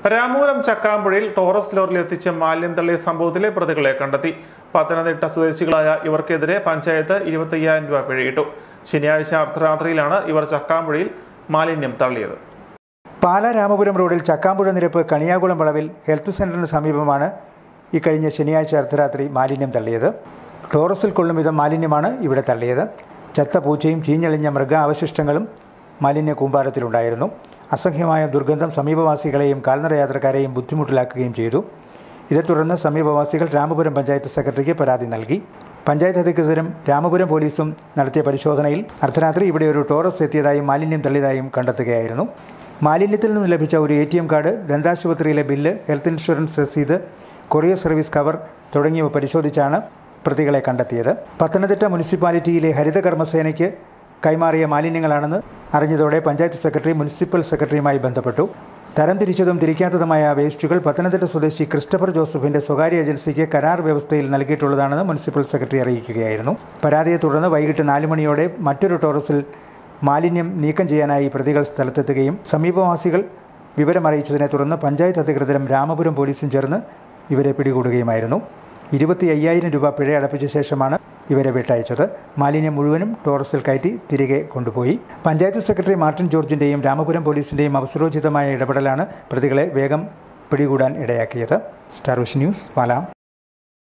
Ramapuram ചക്കാമ്പുഴയിൽ Taurus ലോറിൽ എത്തിച്ച മാലിന്യം തള്ളിയ സംഭവത്തിലെ പ്രതികളെ കണ്ടെത്തി പത്തനംതിട്ട സ്വദേശികളായ ഇവർക്കെതിരെ പഞ്ചായത്ത് ഇരുപത്തയ്യായിരം രൂപ പിഴയിട്ടു ശനിയാഴ്ച അർദ്ധരാത്രിയിലാണ് ഇവർ ചക്കാമ്പുഴയിൽ മാലിന്യം തള്ളിയത് പാലാ രാമപുരം റോഡിൽ ചക്കാമ്പുഴ നിരപ്പ് കണിയാകുളം വളവിൽ ഹെൽത്ത് സെന്ററിന് സമീപമാണ് ഇക്കഴിഞ്ഞ ശനിയാഴ്ച അർദ്ധരാത്രി മാലിന്യം തള്ളിയത് ടോറസിൽ കൊള്ളും വിധം മാലിന്യമാണ് ഇവിടെ തള്ളിയത് ചത്ത പൂച്ചയും ചീഞ്ഞളിഞ്ഞ മൃഗ അവശിഷ്ടങ്ങളും മാലിന്യ കൂമ്പാരത്തിലുണ്ടായിരുന്നു അസഹ്യമായ ദുർഗന്ധം സമീപവാസികളെയും കാൽനട യാത്രക്കാരെയും ബുദ്ധിമുട്ടിലാക്കുകയും ചെയ്തു ഇതേ തുടർന്ന് സമീപവാസികൾ രാമപുരം പഞ്ചായത്ത് സെക്രട്ടറിക്ക് പരാതി നൽകി പഞ്ചായത്ത് അധികൃതരും രാമപുരം പോലീസും നടത്തിയ പരിശോധനയിൽ അർദ്ധരാത്രി ഇവിടെ ഒരു ടോറസ് എത്തിയതായും മാലിന്യം തള്ളിയതായും കണ്ടെത്തുകയായിരുന്നു മാലിന്യത്തിൽ നിന്നും ലഭിച്ച ഒരു എ ടി എം കാർഡ് ദന്താശുപത്രിയിലെ ബില്ല് ഹെൽത്ത് ഇൻഷുറൻസ് രസീത് കൊറിയർ സർവീസ് കവർ തുടങ്ങിയവ പരിശോധിച്ചാണ് പ്രതികളെ കണ്ടെത്തിയത് പത്തനംതിട്ട മുനിസിപ്പാലിറ്റിയിലെ ഹരിത കർമ്മസേനയ്ക്ക് കൈമാറിയ മാലിന്യങ്ങളാണെന്ന് അറിഞ്ഞതോടെ പഞ്ചായത്ത് സെക്രട്ടറി മുനിസിപ്പൽ സെക്രട്ടറിയുമായി ബന്ധപ്പെട്ടു തരംതിരിച്ചതും തിരിക്കാത്തതുമായ വേസ്റ്റുകൾ പത്തനംതിട്ട സ്വദേശി ക്രിസ്റ്റഫർ ജോസഫിന്റെ സ്വകാര്യ ഏജൻസിക്ക് കരാർ വ്യവസ്ഥയിൽ നൽകിയിട്ടുള്ളതാണെന്ന് മുനിസിപ്പൽ സെക്രട്ടറി അറിയിക്കുകയായിരുന്നു പരാതിയെ തുടർന്ന് വൈകിട്ട് നാല് മണിയോടെ മറ്റൊരു ടോറസിൽ മാലിന്യം നീക്കം ചെയ്യാനായി പ്രതികൾ സ്ഥലത്തെത്തുകയും സമീപവാസികൾ വിവരമറിയിച്ചതിനെ തുടർന്ന് പഞ്ചായത്ത് അധികൃതരും രാമപുരം പോലീസും ചേർന്ന് ഇവരെ പിടികൂടുകയുമായിരുന്നു ഇരുപത്തി അയ്യായിരം രൂപ പിഴ അടപ്പിച്ച ശേഷമാണ് ഇവരെ വിട്ടയച്ചത് മാലിന്യം മുഴുവനും ടോറസിൽ കയറ്റി തിരികെ കൊണ്ടുപോയി പഞ്ചായത്ത് സെക്രട്ടറി മാർട്ടിൻ ജോർജിൻ്റെയും രാമപുരം പോലീസിൻ്റെയും അവസരോചിതമായ ഇടപെടലാണ് പ്രതികളെ വേഗം പിടികൂടാൻ ഇടയാക്കിയത് സ്റ്റാർ വിഷൻ ന്യൂസ് പാലാം